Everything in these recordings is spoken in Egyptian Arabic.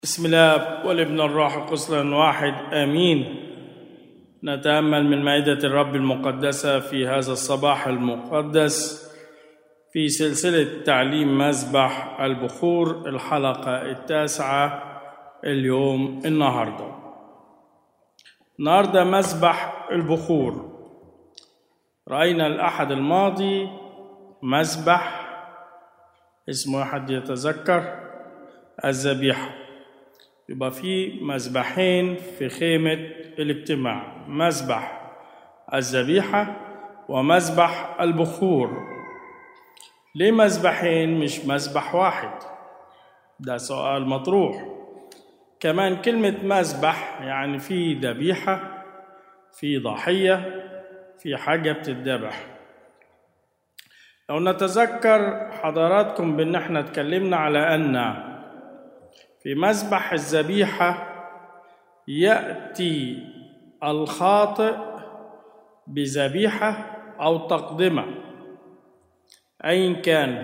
بسم الله والابن الروح القدس واحد امين نتامل من مائده الرب المقدسه في هذا الصباح المقدس في سلسله تعليم مذبح البخور الحلقه التاسعه اليوم النهارده النهارده مذبح البخور راينا الاحد الماضي مذبح اسمه حد يتذكر الذبيحه يبقى في مذبحين في خيمة الاجتماع مذبح الذبيحة ومذبح البخور ليه مذبحين مش مذبح واحد ده سؤال مطروح كمان كلمة مذبح يعني في ذبيحة في ضحية في حاجة بتتذبح لو نتذكر حضراتكم بان احنا اتكلمنا على ان في مذبح الذبيحة يأتي الخاطئ بذبيحة أو تقدمة أيا كان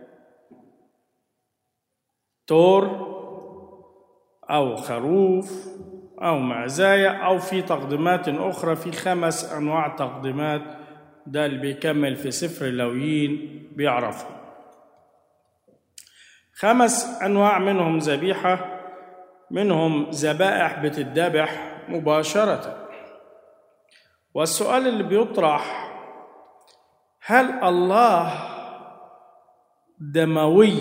تور أو خروف أو معزاية أو في تقدمات أخرى في خمس أنواع تقدمات ده اللي بيكمل في سفر اللويين بيعرفه خمس انواع منهم ذبيحه منهم ذبائح بتتذبح مباشره والسؤال اللي بيطرح هل الله دموي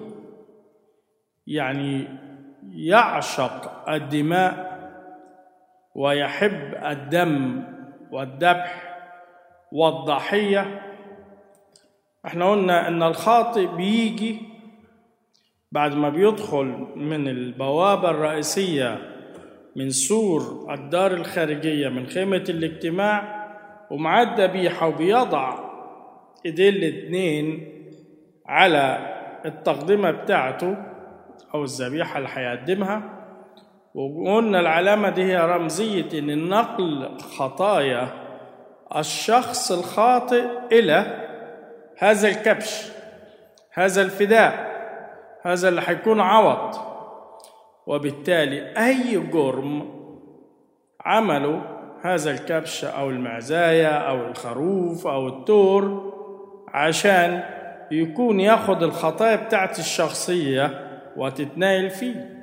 يعني يعشق الدماء ويحب الدم والذبح والضحيه احنا قلنا ان الخاطئ بيجي بعد ما بيدخل من البوابة الرئيسية من سور الدار الخارجية من خيمة الاجتماع ومعاه الذبيحة وبيضع ايديه الاتنين على التقدمة بتاعته أو الذبيحة اللي هيقدمها وقلنا العلامة دي هي رمزية إن نقل خطايا الشخص الخاطئ إلى هذا الكبش هذا الفداء هذا اللي هيكون عوض وبالتالي أي جرم عمله هذا الكبش أو المعزاية أو الخروف أو التور عشان يكون ياخد الخطايا بتاعت الشخصية وتتنايل فيه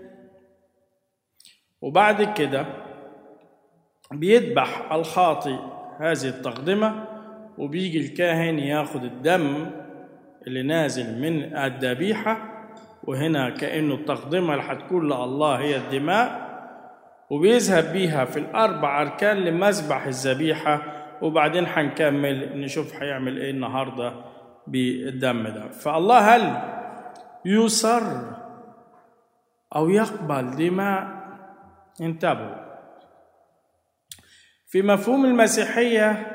وبعد كده بيذبح الخاطي هذه التقدمة وبيجي الكاهن ياخد الدم اللي نازل من الذبيحه وهنا كأنه التقدمة اللي هتكون لله هي الدماء وبيذهب بيها في الأربع أركان لمذبح الذبيحة وبعدين هنكمل نشوف هيعمل إيه النهاردة بالدم ده فالله هل يصر أو يقبل دماء انتبهوا في مفهوم المسيحية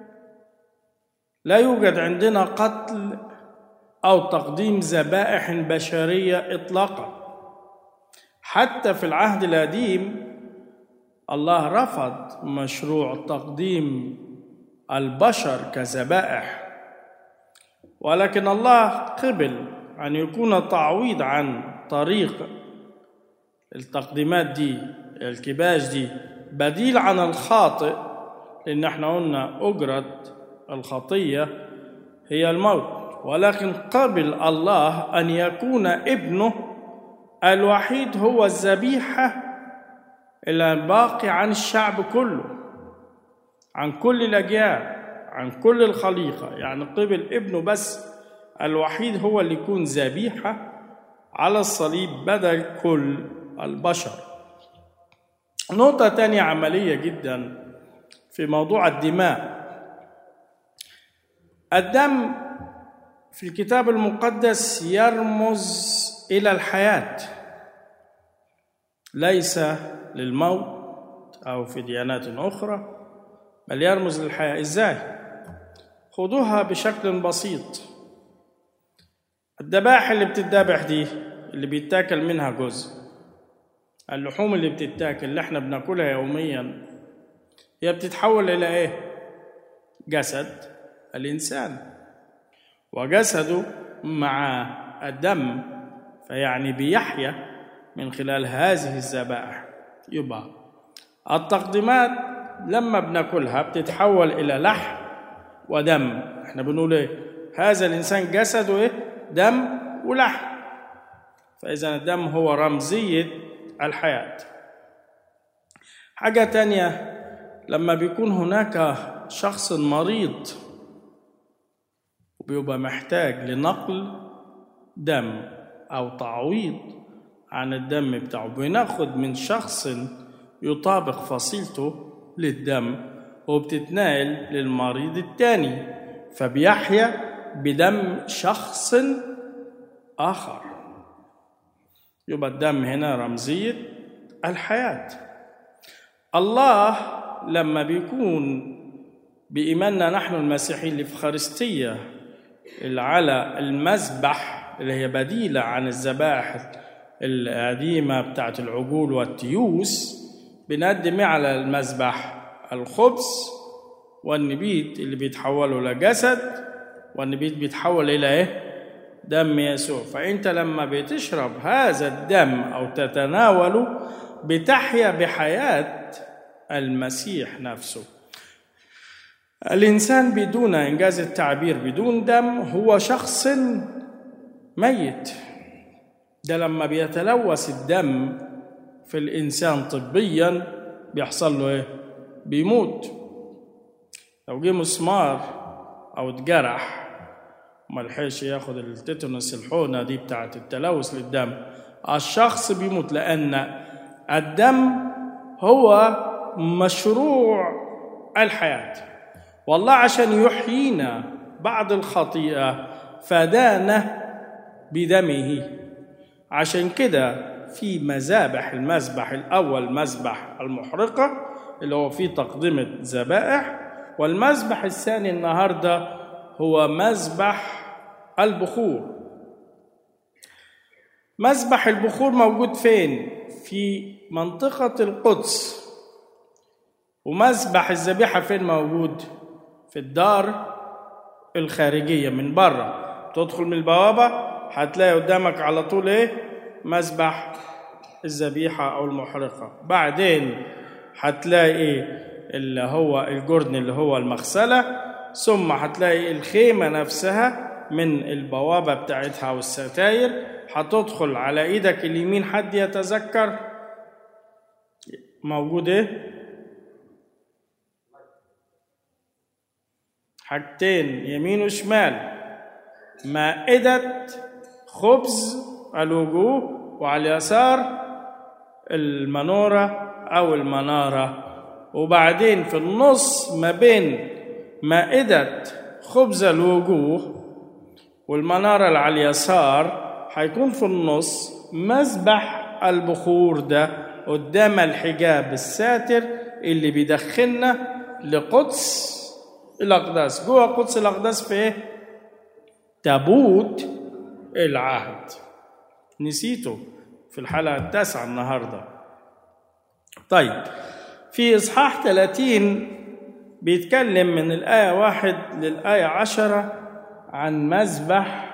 لا يوجد عندنا قتل أو تقديم ذبائح بشرية إطلاقا حتى في العهد القديم الله رفض مشروع تقديم البشر كذبائح ولكن الله قبل أن يكون تعويض عن طريق التقديمات دي الكباش دي بديل عن الخاطئ لأن احنا قلنا أجرة الخطية هي الموت ولكن قبل الله ان يكون ابنه الوحيد هو الذبيحه الباقي عن الشعب كله عن كل الاجيال عن كل الخليقه يعني قبل ابنه بس الوحيد هو اللي يكون ذبيحه على الصليب بدل كل البشر نقطه تانية عمليه جدا في موضوع الدماء الدم في الكتاب المقدس يرمز الى الحياه ليس للموت او في ديانات اخرى بل يرمز للحياه ازاي خدوها بشكل بسيط الذبائح اللي بتتذبح دي اللي بيتاكل منها جزء اللحوم اللي بتتاكل اللي احنا بناكلها يوميا هي بتتحول الى ايه جسد الانسان وجسده مع الدم فيعني بيحيا من خلال هذه الذبائح يبقى التقديمات لما بناكلها بتتحول الى لحم ودم احنا بنقول ايه هذا الانسان جسده ايه دم ولحم فاذا الدم هو رمزيه الحياه حاجه تانية لما بيكون هناك شخص مريض وبيبقى محتاج لنقل دم او تعويض عن الدم بتاعه بناخد من شخص يطابق فصيلته للدم وبتتنقل للمريض الثاني فبيحيا بدم شخص آخر يبقى الدم هنا رمزية الحياة الله لما بيكون بإيماننا نحن المسيحيين الإفخارستية اللي على المذبح اللي هي بديلة عن الذبائح القديمة بتاعت العجول والتيوس بنقدم على المذبح الخبز والنبيت اللي بيتحولوا لجسد والنبيت بيتحول إلى إيه؟ دم يسوع فأنت لما بتشرب هذا الدم أو تتناوله بتحيا بحياة المسيح نفسه الإنسان بدون إنجاز التعبير بدون دم هو شخص ميت ده لما بيتلوث الدم في الإنسان طبيا بيحصل له إيه؟ بيموت لو جه مسمار أو اتجرح ما لحقش ياخد التيتانوس الحقنة دي بتاعت التلوث للدم الشخص بيموت لأن الدم هو مشروع الحياة والله عشان يحيينا بعد الخطيئة فدانا بدمه عشان كده في مذابح المذبح الأول مذبح المحرقة اللي هو فيه تقدمة ذبائح والمذبح الثاني النهاردة هو مذبح البخور مذبح البخور موجود فين؟ في منطقة القدس ومذبح الذبيحة فين موجود؟ في الدار الخارجية من بره تدخل من البوابة هتلاقي قدامك على طول ايه؟ مذبح الذبيحة أو المحرقة بعدين هتلاقي اللي هو الجرن اللي هو المغسلة ثم هتلاقي الخيمة نفسها من البوابة بتاعتها والستاير هتدخل على ايدك اليمين حد يتذكر موجود ايه حاجتين يمين وشمال مائدة خبز الوجوه وعلى اليسار المنورة أو المنارة وبعدين في النص ما بين مائدة خبز الوجوه والمنارة اللي على اليسار هيكون في النص مذبح البخور ده قدام الحجاب الساتر اللي بيدخلنا لقدس الأقداس جوه قدس الأقداس في إيه؟ تابوت العهد نسيته في الحلقة التاسعة النهاردة طيب في إصحاح 30 بيتكلم من الآية واحد للآية عشرة عن مذبح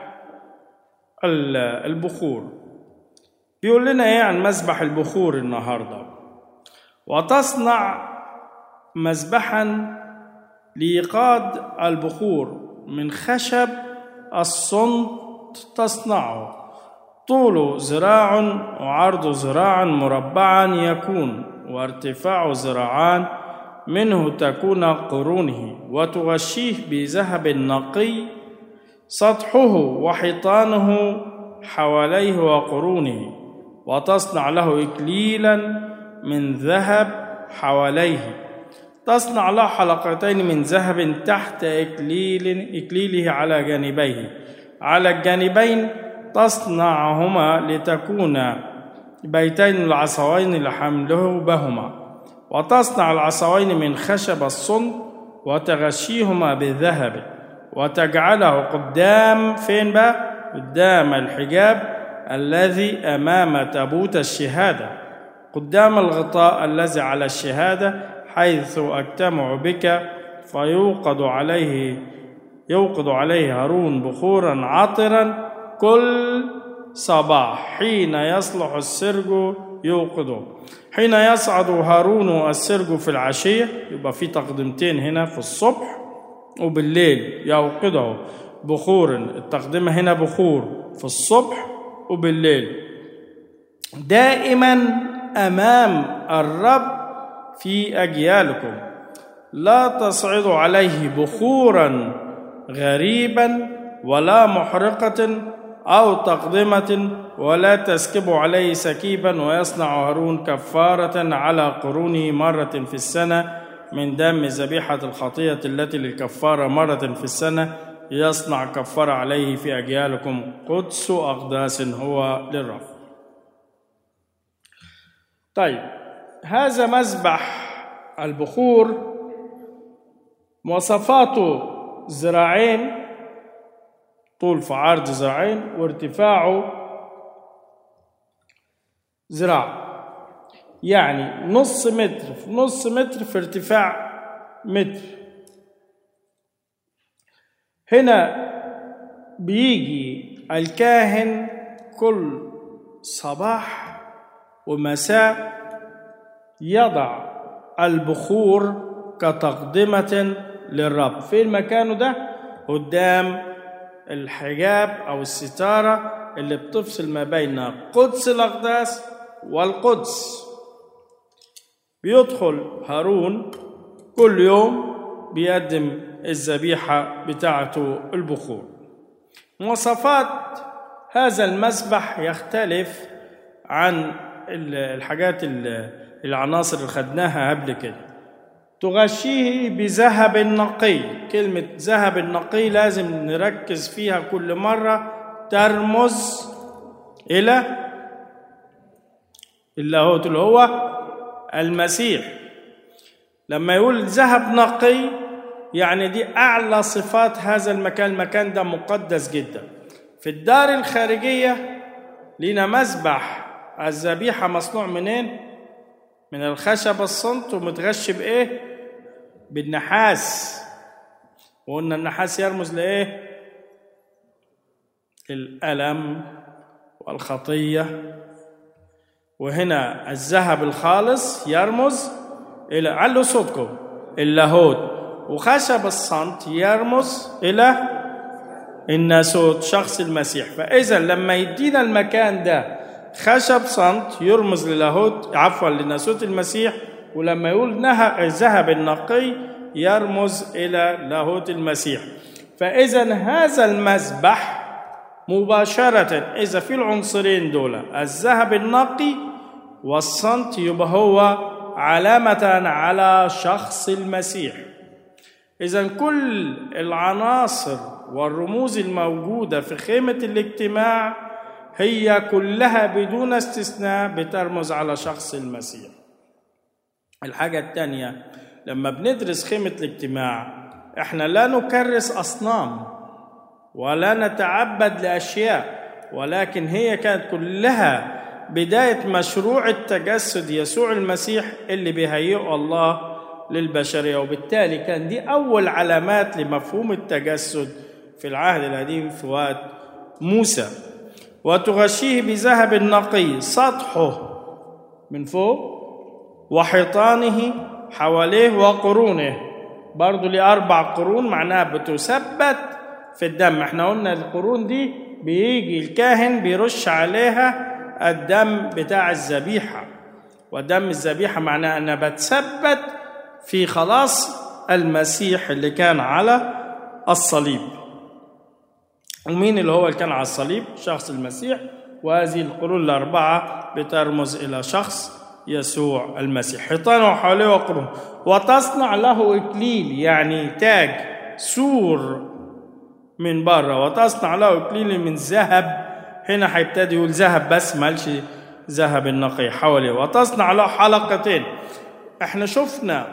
البخور بيقول لنا ايه عن مذبح البخور النهارده وتصنع مذبحا لإيقاد البخور من خشب الصمت تصنعه طوله ذراع وعرضه ذراعا مربعا يكون وارتفاعه ذراعان منه تكون قرونه وتغشيه بذهب نقي سطحه وحيطانه حواليه وقرونه وتصنع له إكليلا من ذهب حواليه تصنع له حلقتين من ذهب تحت إكليل إكليله على جانبيه على الجانبين تصنعهما لتكون بيتين العصوين لحمله بهما وتصنع العصوين من خشب الصن وتغشيهما بالذهب وتجعله قدام فين بقى قدام الحجاب الذي امام تابوت الشهاده قدام الغطاء الذي على الشهاده حيث اجتمع بك فيوقد عليه يوقد عليه هارون بخورا عطرا كل صباح حين يصلح السرج يوقظه حين يصعد هارون السرج في العشية يبقى في تقدمتين هنا في الصبح وبالليل يوقظه بخور التقدمة هنا بخور في الصبح وبالليل دائما أمام الرب في أجيالكم لا تصعدوا عليه بخورا غريبا ولا محرقة أو تقدمة ولا تسكبوا عليه سكيبا ويصنع هارون كفارة على قرونه مرة في السنة من دم ذبيحة الخطية التي للكفارة مرة في السنة يصنع كفارة عليه في أجيالكم قدس أقداس هو للرب طيب هذا مذبح البخور مواصفاته ذراعين طول في عرض ذراعين وارتفاعه ذراع يعني نص متر في نص متر في ارتفاع متر هنا بيجي الكاهن كل صباح ومساء يضع البخور كتقدمة للرب فين مكانه ده قدام الحجاب أو الستارة اللي بتفصل ما بين قدس الأقداس والقدس بيدخل هارون كل يوم بيقدم الذبيحة بتاعته البخور مواصفات هذا المسبح يختلف عن الحاجات العناصر اللي خدناها قبل كده تغشيه بذهب نقي كلمة ذهب النقي لازم نركز فيها كل مرة ترمز إلى اللاهوت اللي هو المسيح لما يقول ذهب نقي يعني دي أعلى صفات هذا المكان المكان ده مقدس جدا في الدار الخارجية لنا مذبح الذبيحة مصنوع منين؟ من الخشب الصمت ومتغش بإيه؟ بالنحاس وقلنا النحاس يرمز لإيه؟ الألم والخطية وهنا الذهب الخالص يرمز إلى علوا صوتكم اللاهوت وخشب الصمت يرمز إلى الناسوت شخص المسيح فإذا لما يدينا المكان ده خشب صمت يرمز للاهوت عفوا لناسوت المسيح ولما يقول نهى الذهب النقي يرمز إلى لاهوت المسيح فإذا هذا المذبح مباشرة إذا في العنصرين دول الذهب النقي والصمت يبقى هو علامة على شخص المسيح إذا كل العناصر والرموز الموجودة في خيمة الاجتماع هي كلها بدون استثناء بترمز على شخص المسيح الحاجة الثانية لما بندرس خيمة الاجتماع احنا لا نكرس أصنام ولا نتعبد لأشياء ولكن هي كانت كلها بداية مشروع التجسد يسوع المسيح اللي بيهيئه الله للبشرية وبالتالي كان دي أول علامات لمفهوم التجسد في العهد القديم في وقت موسى وتغشيه بذهب نقي سطحه من فوق وحيطانه حواليه وقرونه برضو لأربع قرون معناها بتثبت في الدم احنا قلنا القرون دي بيجي الكاهن بيرش عليها الدم بتاع الذبيحة ودم الذبيحة معناها أنها بتثبت في خلاص المسيح اللي كان على الصليب ومين اللي هو اللي كان على الصليب شخص المسيح وهذه القرون الأربعة بترمز إلى شخص يسوع المسيح حيطانه حواليه وقرون وتصنع له إكليل يعني تاج سور من بره وتصنع له إكليل من ذهب هنا هيبتدي يقول ذهب بس مالش ذهب النقي حواليه وتصنع له حلقتين احنا شفنا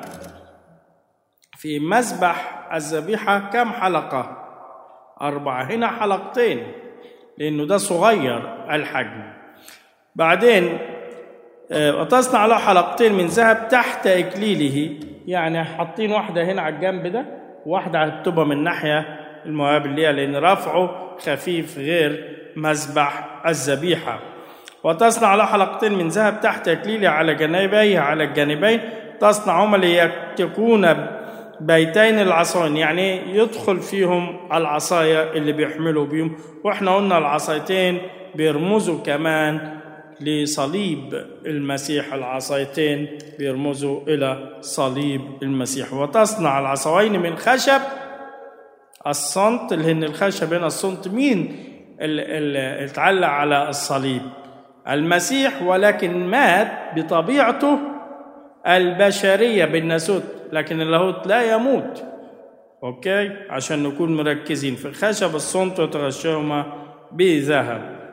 في مذبح الذبيحة كم حلقة أربعة هنا حلقتين لأنه ده صغير الحجم بعدين وتصنع له حلقتين من ذهب تحت إكليله يعني حاطين واحدة هنا على الجنب ده واحدة هتبقى من ناحية المقابل ليها لأن رفعه خفيف غير مذبح الذبيحة وتصنع له حلقتين من ذهب تحت إكليلها على جانبيها على الجانبين تصنعهما ليكون بيتين العصاين يعني يدخل فيهم العصاية اللي بيحملوا بيهم واحنا قلنا العصايتين بيرمزوا كمان لصليب المسيح العصايتين بيرمزوا إلى صليب المسيح وتصنع العصاين من خشب الصنط اللي هن الخشب هنا الصنط مين اللي اتعلق على الصليب المسيح ولكن مات بطبيعته البشرية بالناسوت لكن اللاهوت لا يموت اوكي عشان نكون مركزين في خشب الصنط وتغشهما بذهب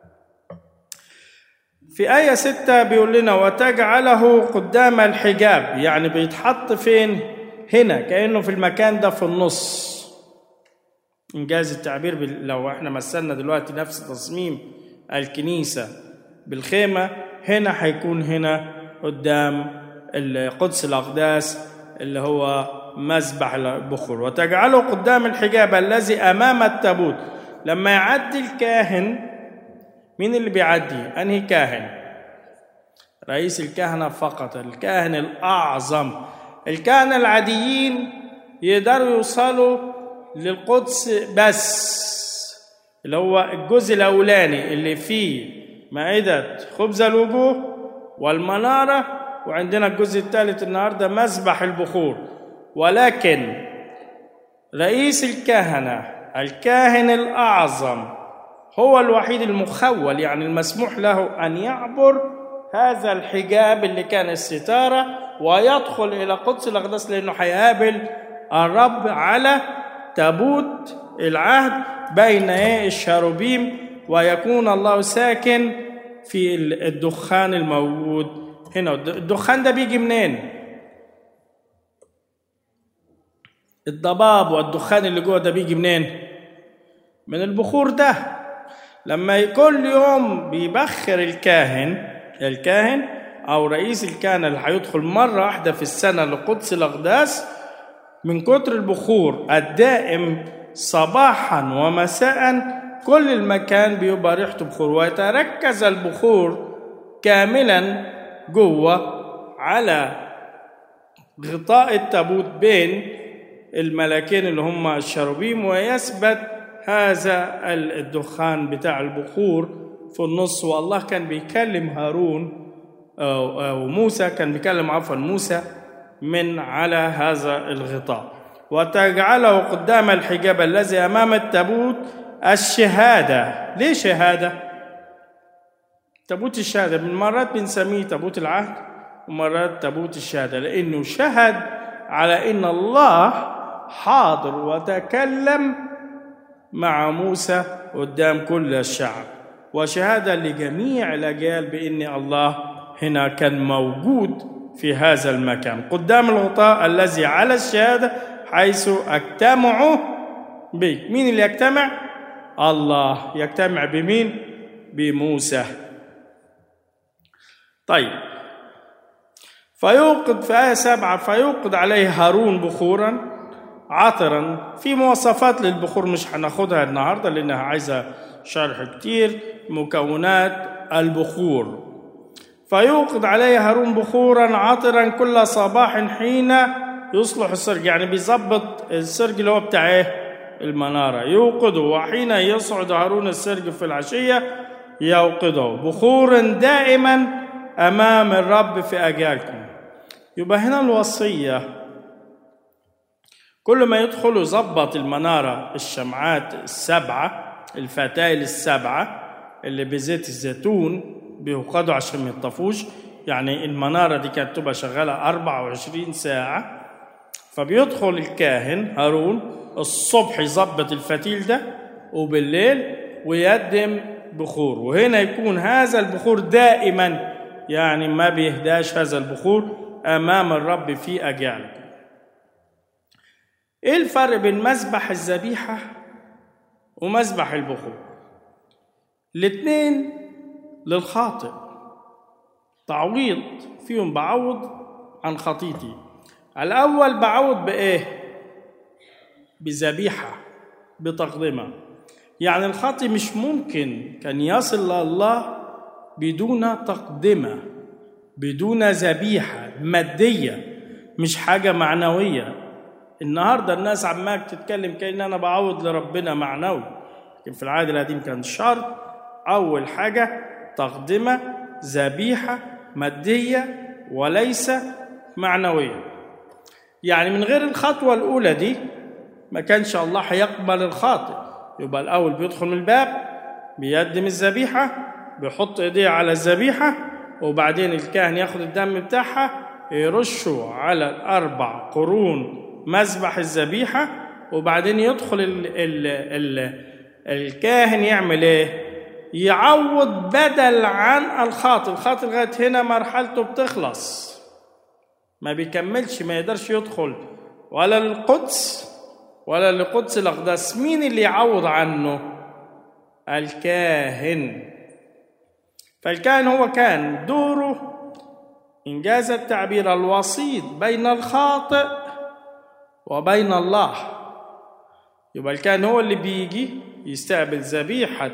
في آية ستة بيقول لنا وتجعله قدام الحجاب يعني بيتحط فين هنا كأنه في المكان ده في النص إنجاز التعبير لو احنا مثلنا دلوقتي نفس تصميم الكنيسة بالخيمة هنا هيكون هنا قدام القدس الأقداس اللي هو مذبح البخور وتجعله قدام الحجاب الذي أمام التابوت لما يعدي الكاهن مين اللي بيعدي أنهي كاهن رئيس الكهنة فقط الكاهن الأعظم الكهنة العاديين يقدروا يوصلوا للقدس بس اللي هو الجزء الأولاني اللي فيه مائدة خبز الوجوه والمنارة وعندنا الجزء الثالث النهاردة مذبح البخور ولكن رئيس الكهنة الكاهن الأعظم هو الوحيد المخول يعني المسموح له أن يعبر هذا الحجاب اللي كان الستارة ويدخل إلى قدس الأقداس لأنه هيقابل الرب على تابوت العهد بين الشاروبيم ويكون الله ساكن في الدخان الموجود هنا الدخان ده بيجي منين الضباب والدخان اللي جوه ده بيجي منين من البخور ده لما كل يوم بيبخر الكاهن الكاهن او رئيس الكهنه اللي هيدخل مره واحده في السنه لقدس الاقداس من كتر البخور الدائم صباحا ومساء كل المكان بيبقى ريحته بخور ويتركز البخور كاملا جوه على غطاء التابوت بين الملكين اللي هم الشروبيم ويثبت هذا الدخان بتاع البخور في النص والله كان بيكلم هارون أو موسى كان بيكلم عفوا موسى من على هذا الغطاء وتجعله قدام الحجاب الذي امام التابوت الشهاده ليه شهاده تابوت الشهاده من مرات بنسميه تابوت العهد ومرات تابوت الشهاده لانه شهد على ان الله حاضر وتكلم مع موسى قدام كل الشعب وشهاده لجميع الاجيال بان الله هنا كان موجود في هذا المكان قدام الغطاء الذي على الشهاده حيث اجتمع بك مين اللي يجتمع الله يجتمع بمين بموسى طيب فيوقد في آية سبعة فيوقد عليه هارون بخورا عطرا في مواصفات للبخور مش هناخدها النهارده لانها عايزه شرح كتير مكونات البخور فيوقد عليه هارون بخورا عطرا كل صباح حين يصلح السرج يعني بيظبط السرج اللي هو بتاع ايه المناره يوقده وحين يصعد هارون السرج في العشيه يوقده بخور دائما امام الرب في اجالكم يبقى هنا الوصيه كل ما يدخل يظبط المنارة الشمعات السبعة الفتايل السبعة اللي بزيت الزيتون بيوقدوا عشان ما يطفوش يعني المنارة دي كانت تبقى شغالة 24 ساعة فبيدخل الكاهن هارون الصبح يظبط الفتيل ده وبالليل ويقدم بخور وهنا يكون هذا البخور دائما يعني ما بيهداش هذا البخور أمام الرب في أجالكم ايه الفرق بين مذبح الذبيحة ومذبح البخور الاتنين للخاطئ تعويض فيهم بعوض عن خطيتي الأول بعوض بإيه بذبيحة بتقدمة يعني الخاطي مش ممكن كان يصل لله بدون تقدمة بدون ذبيحة مادية مش حاجة معنوية النهاردة الناس عماك تتكلم كأن أنا بعوض لربنا معنوي لكن في العهد القديم كان شرط أول حاجة تقدمة ذبيحة مادية وليس معنوية يعني من غير الخطوة الأولى دي ما كانش الله هيقبل الخاطئ يبقى الأول بيدخل من الباب بيقدم الذبيحة بيحط إيديه على الذبيحة وبعدين الكاهن ياخد الدم بتاعها يرشه على الأربع قرون مذبح الذبيحة وبعدين يدخل ال ال ال الكاهن يعمل إيه؟ يعوض بدل عن الخاطئ الخاطئ لغاية هنا مرحلته بتخلص ما بيكملش ما يقدرش يدخل ولا القدس ولا لقدس الأقداس مين اللي يعوض عنه الكاهن فالكاهن هو كان دوره إنجاز التعبير الوسيط بين الخاطئ وبين الله يبقى الكاهن هو اللي بيجي يستقبل ذبيحة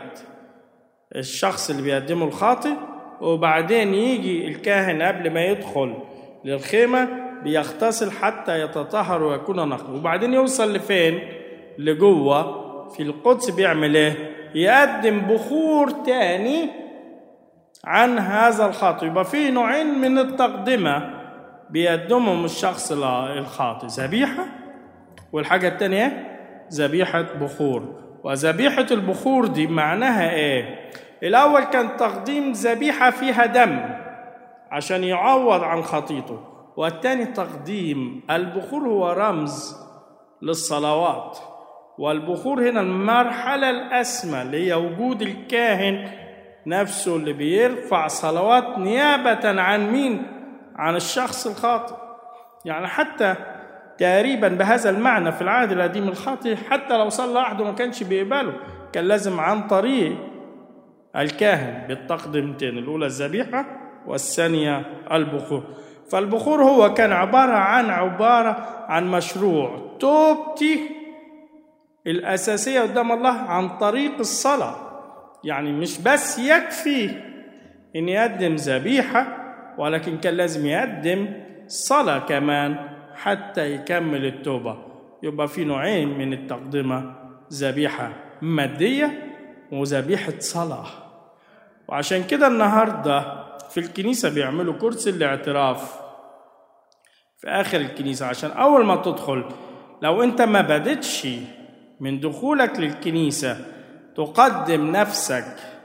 الشخص اللي بيقدمه الخاطئ وبعدين يجي الكاهن قبل ما يدخل للخيمة بيغتسل حتى يتطهر ويكون نقي وبعدين يوصل لفين لجوه في القدس بيعمل ايه يقدم بخور تاني عن هذا الخاطئ يبقى في نوعين من التقدمة بيقدمهم الشخص الخاطئ ذبيحة والحاجة التانية ذبيحة بخور وذبيحة البخور دي معناها ايه الأول كان تقديم ذبيحة فيها دم عشان يعوض عن خطيته والتاني تقديم البخور هو رمز للصلوات والبخور هنا المرحلة الأسمى اللي هي وجود الكاهن نفسه اللي بيرفع صلوات نيابة عن مين؟ عن الشخص الخاطئ يعني حتى تقريبا بهذا المعنى في العهد القديم الخاطئ حتى لو صلى وحده ما كانش بيقبله كان لازم عن طريق الكاهن بالتقدمتين الأولى الذبيحة والثانية البخور فالبخور هو كان عبارة عن عبارة عن مشروع توبتي الأساسية قدام الله عن طريق الصلاة يعني مش بس يكفي إن يقدم ذبيحة ولكن كان لازم يقدم صلاة كمان حتى يكمل التوبة يبقى في نوعين من التقدمة ذبيحة مادية وذبيحة صلاة وعشان كده النهارده في الكنيسة بيعملوا كرسي الاعتراف في آخر الكنيسة عشان أول ما تدخل لو أنت ما بدتش من دخولك للكنيسة تقدم نفسك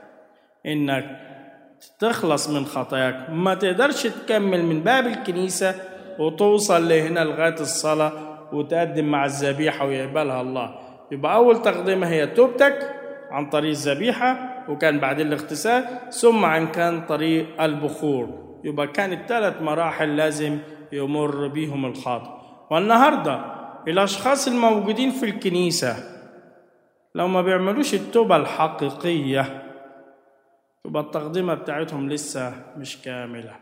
إنك تخلص من خطاياك ما تقدرش تكمل من باب الكنيسة وتوصل لهنا لغاية الصلاة وتقدم مع الذبيحة ويقبلها الله يبقى أول تقدمة هي توبتك عن طريق الذبيحة وكان بعدين الاغتسال ثم عن كان طريق البخور يبقى كان الثلاث مراحل لازم يمر بيهم الخاطئ والنهاردة الأشخاص الموجودين في الكنيسة لو ما بيعملوش التوبة الحقيقية يبقى التقدمة بتاعتهم لسه مش كاملة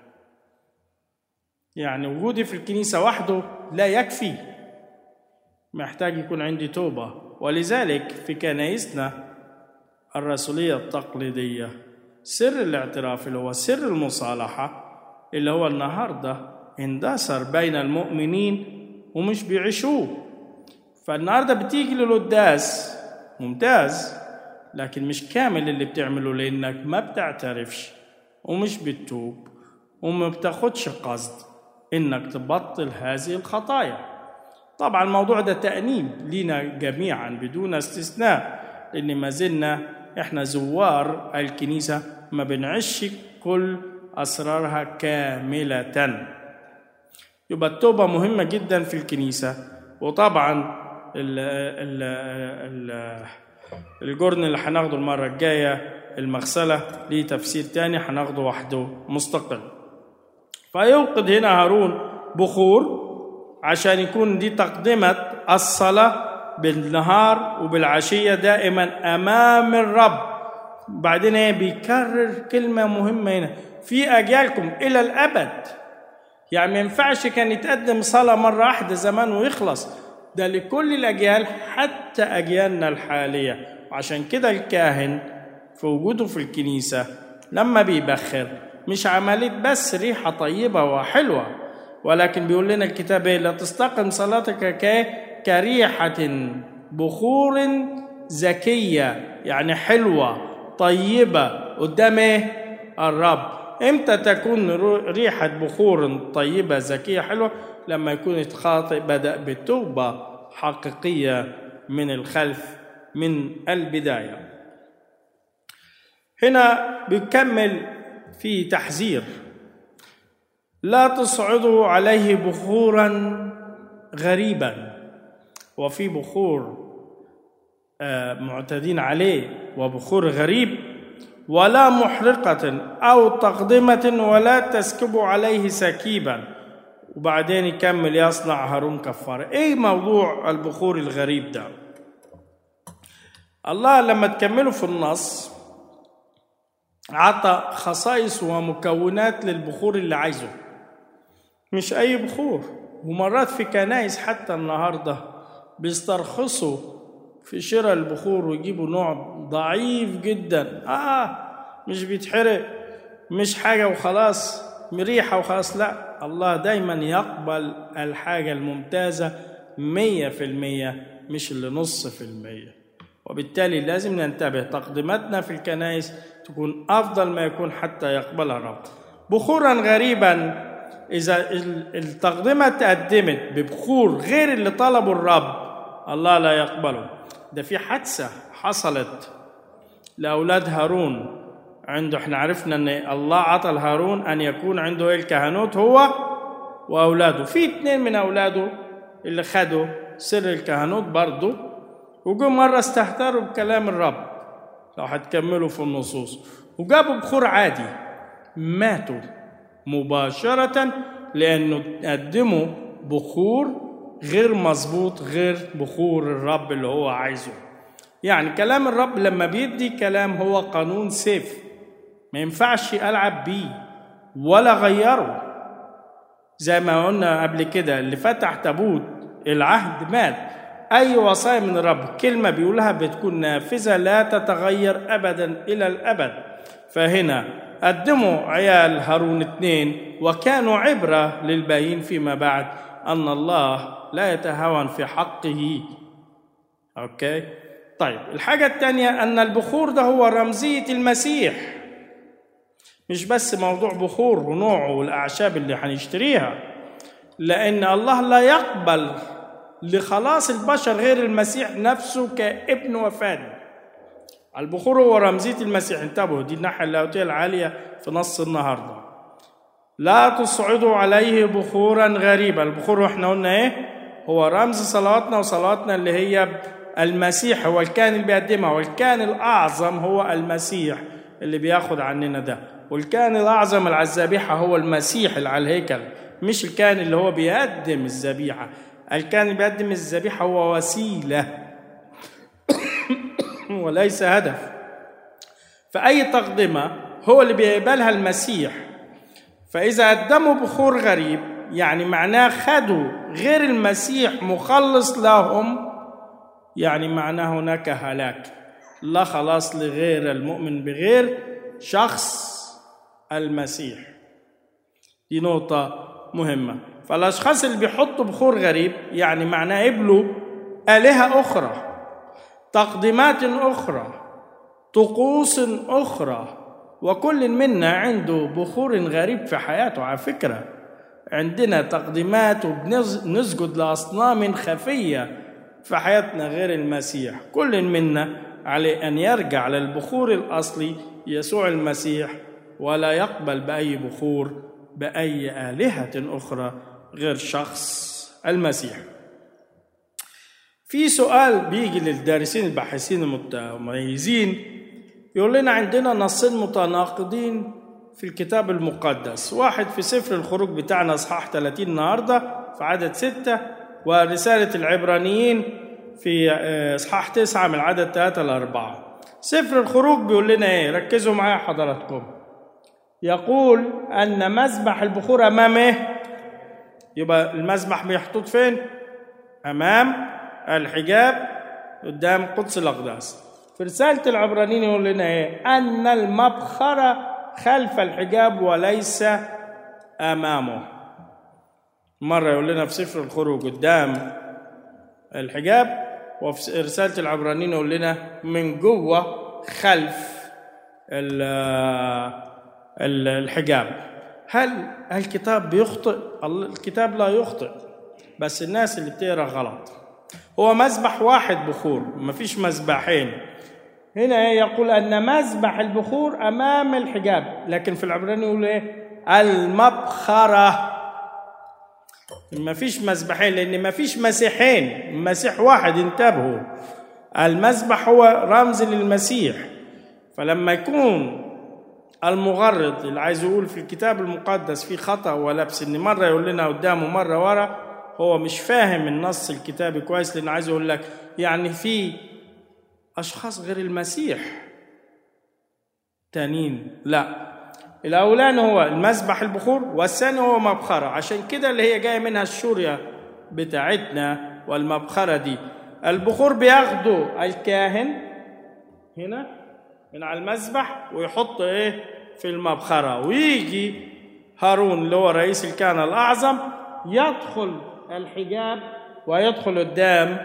يعني وجودي في الكنيسة وحده لا يكفي محتاج يكون عندي توبة ولذلك في كنايسنا الرسولية التقليدية سر الاعتراف اللي هو سر المصالحة اللي هو النهاردة اندثر بين المؤمنين ومش بيعيشوه فالنهاردة بتيجي للقداس ممتاز لكن مش كامل اللي بتعمله لأنك ما بتعترفش ومش بتتوب وما بتاخدش قصد إنك تبطل هذه الخطايا طبعا الموضوع ده تأنيب لينا جميعا بدون استثناء لأن ما زلنا احنا زوار الكنيسة ما بنعيش كل أسرارها كاملة يبقى التوبة مهمة جدا في الكنيسة وطبعا ال ال ال الجرن اللي هناخده المرة الجاية المغسلة ليه تفسير تاني هناخده وحده مستقل فيوقد هنا هارون بخور عشان يكون دي تقدمة الصلاة بالنهار وبالعشية دائما أمام الرب بعدين ايه بيكرر كلمة مهمة هنا في أجيالكم إلى الأبد يعني ما ينفعش كان يتقدم صلاة مرة واحدة زمان ويخلص ده لكل الأجيال حتى أجيالنا الحالية وعشان كده الكاهن في وجوده في الكنيسة لما بيبخر مش عملية بس ريحة طيبة وحلوة ولكن بيقول لنا الكتاب ايه لا تستقم صلاتك ك كريحة بخور زكية يعني حلوة طيبة قدام ايه الرب امتى تكون ريحة بخور طيبة زكية حلوة لما يكون الخاطئ بدأ بتوبة حقيقية من الخلف من البداية هنا بيكمل في تحذير لا تصعدوا عليه بخورا غريبا وفي بخور معتدين عليه وبخور غريب ولا محرقة أو تقدمة ولا تسكبوا عليه سكيبا وبعدين يكمل يصنع هارون كفارة إيه موضوع البخور الغريب ده الله لما تكملوا في النص عطى خصائص ومكونات للبخور اللي عايزه مش أي بخور ومرات في كنايس حتى النهاردة بيسترخصوا في شراء البخور ويجيبوا نوع ضعيف جدا آه مش بيتحرق مش حاجة وخلاص مريحة وخلاص لا الله دايما يقبل الحاجة الممتازة مية في المية مش اللي نص في المية وبالتالي لازم ننتبه تقديماتنا في الكنائس تكون أفضل ما يكون حتى يقبلها الرب بخورا غريبا إذا التقدمة تقدمت ببخور غير اللي طلبه الرب الله لا يقبله ده في حادثة حصلت لأولاد هارون عنده احنا عرفنا ان الله عطى لهارون ان يكون عنده ايه الكهنوت هو واولاده في اتنين من اولاده اللي خدوا سر الكهنوت برضه وجوا مره استهتروا بكلام الرب لو هتكملوا في النصوص وجابوا بخور عادي ماتوا مباشرة لأنه قدموا بخور غير مظبوط غير بخور الرب اللي هو عايزه يعني كلام الرب لما بيدي كلام هو قانون سيف ما ينفعش ألعب بيه ولا غيره زي ما قلنا قبل كده اللي فتح تابوت العهد مات أي وصايا من الرب كلمة بيقولها بتكون نافذة لا تتغير أبدا إلى الأبد فهنا قدموا عيال هارون اثنين وكانوا عبرة للباقيين فيما بعد أن الله لا يتهاون في حقه أوكي طيب الحاجة الثانية أن البخور ده هو رمزية المسيح مش بس موضوع بخور ونوعه والأعشاب اللي هنشتريها لأن الله لا يقبل لخلاص البشر غير المسيح نفسه كابن وفادي البخور هو رمزية المسيح انتبهوا دي الناحية اللاهوتية العالية في نص النهاردة لا تصعدوا عليه بخورا غريبا البخور احنا قلنا ايه هو رمز صلواتنا وصلواتنا اللي هي المسيح هو الكائن اللي بيقدمها والكائن الأعظم هو المسيح اللي بياخد عننا ده والكائن الأعظم على الذبيحة هو المسيح اللي على الهيكل مش الكائن اللي هو بيقدم الذبيحة الكائن اللي بيقدم الذبيحة هو وسيلة وليس هدف فأي تقدمة هو اللي بيقبلها المسيح فإذا قدموا بخور غريب يعني معناه خدوا غير المسيح مخلص لهم يعني معناه هناك هلاك لا خلاص لغير المؤمن بغير شخص المسيح دي نقطة مهمة فالأشخاص اللي بيحطوا بخور غريب يعني معناه قبلوا آلهة أخرى تقديمات أخرى طقوس أخرى وكل منا عنده بخور غريب في حياته على فكرة عندنا تقديمات وبنسجد لأصنام خفية في حياتنا غير المسيح كل منا عليه أن يرجع للبخور الأصلي يسوع المسيح ولا يقبل بأي بخور بأي آلهة أخرى غير شخص المسيح في سؤال بيجي للدارسين الباحثين المتميزين يقول لنا عندنا نصين متناقضين في الكتاب المقدس واحد في سفر الخروج بتاعنا اصحاح 30 النهارده في عدد ستة ورسالة العبرانيين في اصحاح تسعة من عدد ثلاثة لأربعة سفر الخروج بيقول لنا ايه ركزوا معايا حضراتكم يقول أن مذبح البخور أمام ايه يبقى المذبح محطوط فين أمام الحجاب قدام قدس الأقداس في رسالة العبرانيين يقول لنا إيه أن المبخرة خلف الحجاب وليس أمامه مرة يقول لنا في سفر الخروج قدام الحجاب وفي رسالة العبرانيين يقول لنا من جوه خلف الحجاب هل الكتاب بيخطئ؟ الكتاب لا يخطئ بس الناس اللي بتقرا غلط هو مذبح واحد بخور مفيش مذبحين هنا يقول ان مذبح البخور امام الحجاب لكن في العبراني يقول ايه المبخره ما فيش مذبحين لان ما فيش مسيحين مسيح واحد انتبهوا المذبح هو رمز للمسيح فلما يكون المغرض اللي عايز يقول في الكتاب المقدس في خطا ولبس ان مره يقول لنا قدام ومره ورا هو مش فاهم النص الكتابي كويس لان عايز يقول لك يعني في اشخاص غير المسيح تانيين لا الاولاني هو المذبح البخور والثاني هو مبخره عشان كده اللي هي جايه منها الشوريه بتاعتنا والمبخره دي البخور بياخده الكاهن هنا من على المذبح ويحط ايه في المبخره ويجي هارون اللي هو رئيس الكهنه الاعظم يدخل الحجاب ويدخل قدام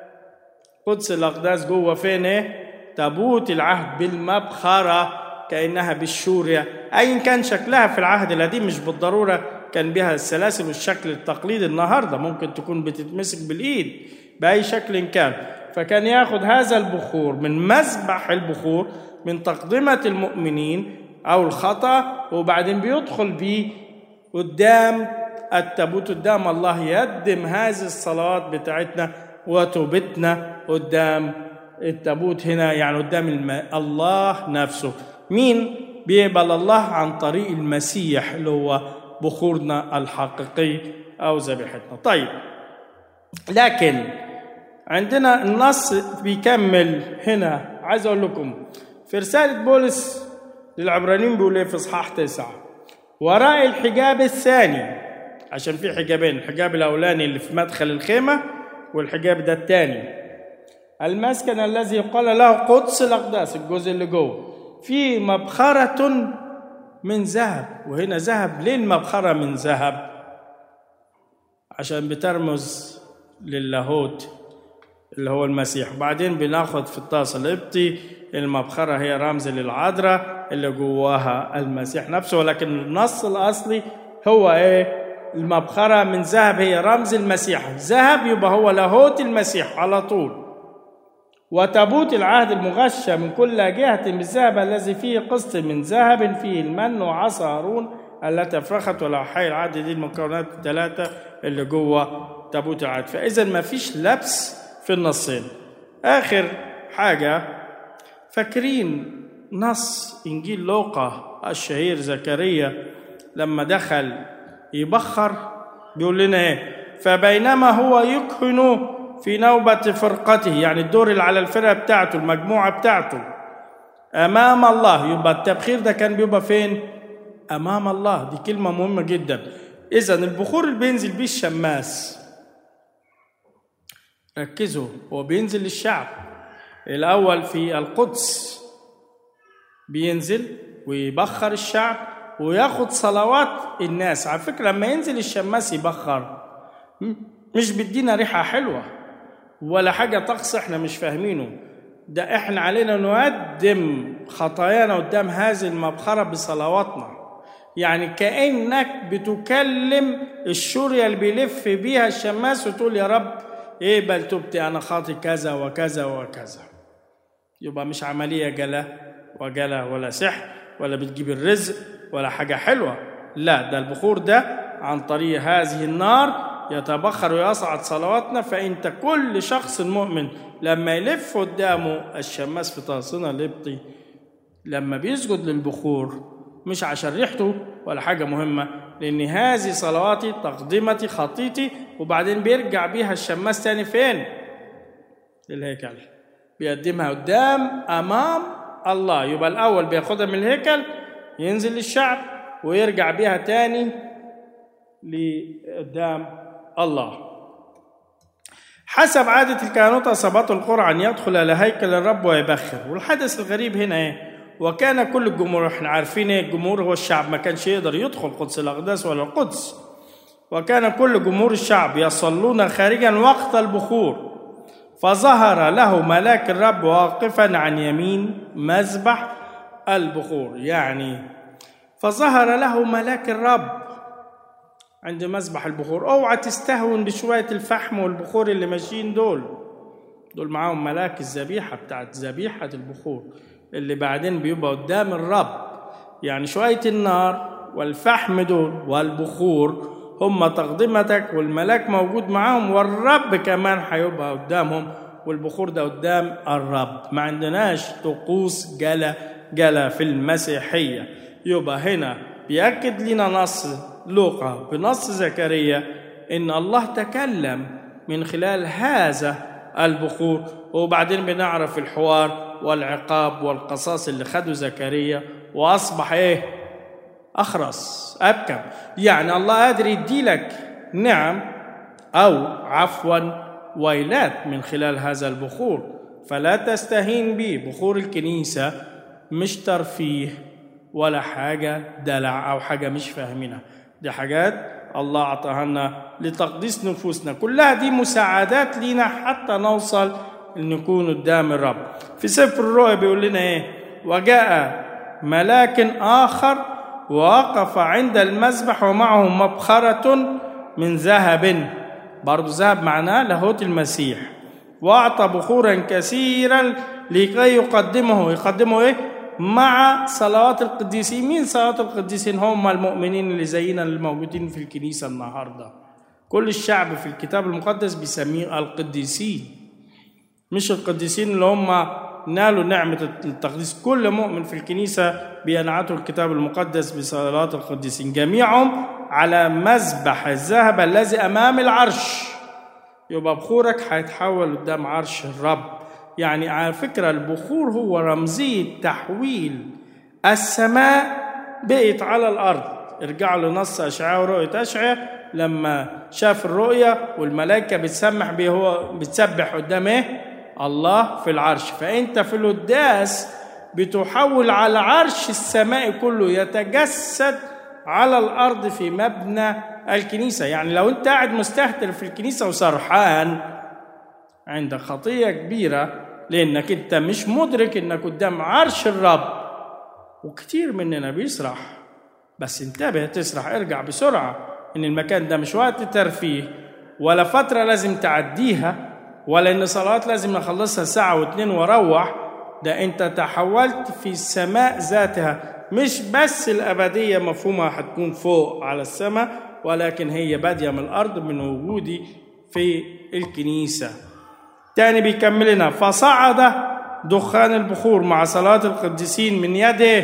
قدس الاقداس جوه فين ايه تابوت العهد بالمبخره كانها بالشوريه ايا كان شكلها في العهد القديم مش بالضروره كان بها السلاسل والشكل التقليدي النهارده ممكن تكون بتتمسك بالايد باي شكل كان فكان ياخذ هذا البخور من مذبح البخور من تقدمه المؤمنين او الخطا وبعدين بيدخل بيه قدام التابوت قدام الله يقدم هذه الصلوات بتاعتنا وتوبتنا قدام التابوت هنا يعني قدام الم... الله نفسه مين بيقبل الله عن طريق المسيح اللي هو بخورنا الحقيقي او ذبيحتنا طيب لكن عندنا النص بيكمل هنا عايز اقول لكم في رساله بولس للعبرانيين بيقول ايه في اصحاح تسعه وراء الحجاب الثاني عشان في حجابين الحجاب الاولاني اللي في مدخل الخيمه والحجاب ده الثاني المسكن الذي يقال له قدس الاقداس الجزء اللي جوه في مبخره من ذهب وهنا ذهب ليه المبخره من ذهب عشان بترمز للاهوت اللي هو المسيح وبعدين بناخد في الطاس القبطي المبخره هي رمز للعذراء اللي جواها المسيح نفسه ولكن النص الاصلي هو ايه المبخره من ذهب هي رمز المسيح ذهب يبقى هو لاهوت المسيح على طول وتابوت العهد المغشى من كل جهة بالذهب الذي فيه قسط من ذهب فيه المن وعصا هارون التي افرخت والأوحاء العهد دي المكونات الثلاثة اللي جوه تابوت العهد فإذا ما فيش لبس في النصين آخر حاجة فاكرين نص إنجيل لوقا الشهير زكريا لما دخل يبخر بيقول لنا ايه فبينما هو يكهن في نوبة فرقته يعني الدور اللي على الفرقة بتاعته المجموعة بتاعته أمام الله يبقى التبخير ده كان بيبقى فين؟ أمام الله دي كلمة مهمة جدا إذا البخور اللي بينزل بيه الشماس ركزوا هو بينزل للشعب الأول في القدس بينزل ويبخر الشعب وياخد صلوات الناس على فكرة لما ينزل الشماس يبخر مش بيدينا ريحة حلوة ولا حاجة طقس احنا مش فاهمينه ده احنا علينا نقدم خطايانا قدام هذه المبخرة بصلواتنا يعني كأنك بتكلم الشورية اللي بيلف بيها الشماس وتقول يا رب اقبل توبتي انا خاطي كذا وكذا وكذا يبقى مش عملية جلا وجلا ولا سحر ولا بتجيب الرزق ولا حاجة حلوة لا ده البخور ده عن طريق هذه النار يتبخر ويصعد صلواتنا فانت كل شخص مؤمن لما يلف قدامه الشماس في طاسنا القبطي لما بيسجد للبخور مش عشان ريحته ولا حاجه مهمه لان هذه صلواتي تقدمتي خطيتي وبعدين بيرجع بيها الشماس تاني فين للهيكل بيقدمها قدام امام الله يبقى الاول بياخدها من الهيكل ينزل للشعب ويرجع بيها تاني لقدام الله حسب عادة الكهنوت أصابته القرعة أن يدخل إلى هيكل الرب ويبخر والحدث الغريب هنا إيه وكان كل الجمهور احنا عارفين ايه الجمهور هو الشعب ما كانش يقدر يدخل قدس الأقداس ولا القدس وكان كل جمهور الشعب يصلون خارجا وقت البخور فظهر له ملاك الرب واقفا عن يمين مذبح البخور يعني فظهر له ملاك الرب عند مذبح البخور اوعى تستهون بشويه الفحم والبخور اللي ماشيين دول دول معاهم ملاك الذبيحه بتاعت ذبيحه البخور اللي بعدين بيبقى قدام الرب يعني شويه النار والفحم دول والبخور هم تقدمتك والملاك موجود معاهم والرب كمان هيبقى قدامهم والبخور ده قدام الرب ما عندناش طقوس جلا جلا في المسيحيه يبقى هنا بيأكد لنا نص لوقا بنص زكريا ان الله تكلم من خلال هذا البخور وبعدين بنعرف الحوار والعقاب والقصاص اللي خده زكريا واصبح ايه اخرس ابكم يعني الله قادر يديلك نعم او عفوا ويلات من خلال هذا البخور فلا تستهين به بخور الكنيسه مش ترفيه ولا حاجه دلع او حاجه مش فاهمينها دي حاجات الله أعطاها لنا لتقديس نفوسنا كلها دي مساعدات لينا حتى نوصل نكون قدام الرب في سفر الرؤيا بيقول لنا ايه وجاء ملاك آخر ووقف عند المذبح ومعه مبخرة من ذهب برضو ذهب معناه لاهوت المسيح وأعطى بخورا كثيرا لكي يقدمه يقدمه ايه مع صلوات القديسين مين صلوات القديسين هم المؤمنين اللي زينا اللي موجودين في الكنيسة النهاردة كل الشعب في الكتاب المقدس بيسميه القديسين مش القديسين اللي هم نالوا نعمة التقديس كل مؤمن في الكنيسة بينعته الكتاب المقدس بصلوات القديسين جميعهم على مذبح الذهب الذي أمام العرش يبقى بخورك هيتحول قدام عرش الرب يعني على فكرة البخور هو رمزية تحويل السماء بقت على الأرض ارجعوا لنص أشعياء ورؤية أشعياء لما شاف الرؤية والملائكة بتسمح به هو بتسبح قدام إيه؟ الله في العرش فأنت في القداس بتحول على عرش السماء كله يتجسد على الأرض في مبنى الكنيسة يعني لو أنت قاعد مستهتر في الكنيسة وسرحان عندك خطية كبيرة لأنك أنت مش مدرك أنك قدام عرش الرب وكتير مننا بيسرح بس انتبه تسرح ارجع بسرعة إن المكان ده مش وقت ترفيه ولا فترة لازم تعديها ولا إن صلاة لازم نخلصها ساعة واتنين وأروح ده أنت تحولت في السماء ذاتها مش بس الأبدية مفهومها هتكون فوق على السماء ولكن هي بادية من الأرض من وجودي في الكنيسة تاني بيكمل لنا فصعد دخان البخور مع صلاة القديسين من يده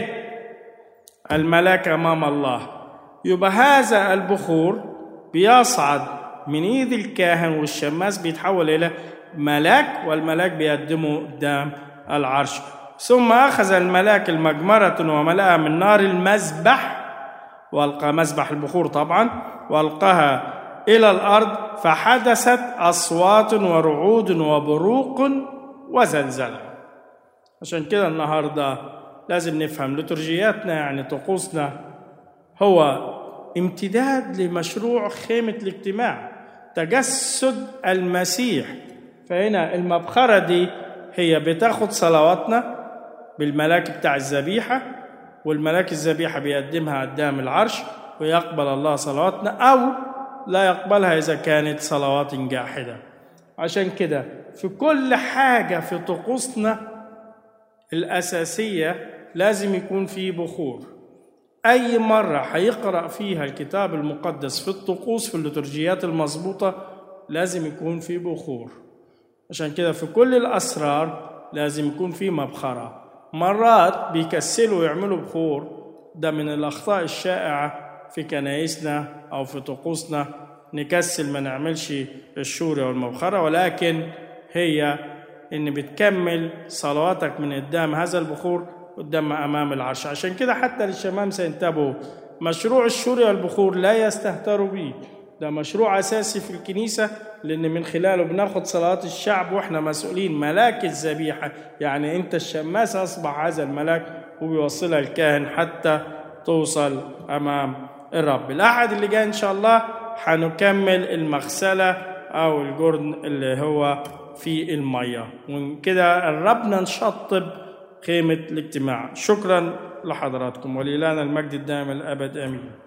الملاك أمام الله يبقى هذا البخور بيصعد من ايد الكاهن والشماس بيتحول الى ملاك والملاك بيقدمه قدام العرش ثم اخذ الملاك المجمره وملأها من نار المذبح والقى مذبح البخور طبعا والقاها الى الارض فحدثت اصوات ورعود وبروق وزلزله عشان كده النهارده لازم نفهم لترجياتنا يعني طقوسنا هو امتداد لمشروع خيمة الاجتماع تجسد المسيح فهنا المبخرة دي هي بتاخد صلواتنا بالملاك بتاع الذبيحة والملاك الذبيحة بيقدمها قدام العرش ويقبل الله صلواتنا أو لا يقبلها إذا كانت صلوات جاحدة عشان كده في كل حاجة في طقوسنا الأساسية لازم يكون في بخور أي مرة هيقرأ فيها الكتاب المقدس في الطقوس في الليتورجيات المظبوطة لازم يكون في بخور عشان كده في كل الأسرار لازم يكون في مبخرة مرات بيكسلوا يعملوا بخور ده من الأخطاء الشائعة في كنايسنا أو في طقوسنا نكسل ما نعملش الشورى والمبخرة ولكن هي إن بتكمل صلواتك من قدام هذا البخور قدام امام العرش عشان كده حتى للشمامسه انتبهوا مشروع الشورى والبخور لا يستهتروا به ده مشروع أساسي في الكنيسة لأن من خلاله بناخد صلاة الشعب وإحنا مسؤولين ملاك الذبيحة يعني أنت الشماس أصبح هذا الملاك وبيوصلها الكاهن حتى توصل أمام الرب الأحد اللي جاي إن شاء الله هنكمل المغسلة أو الجرن اللي هو في المية وكده قربنا نشطب خيمة الاجتماع شكرا لحضراتكم ولإلهنا المجد الدائم الأبد آمين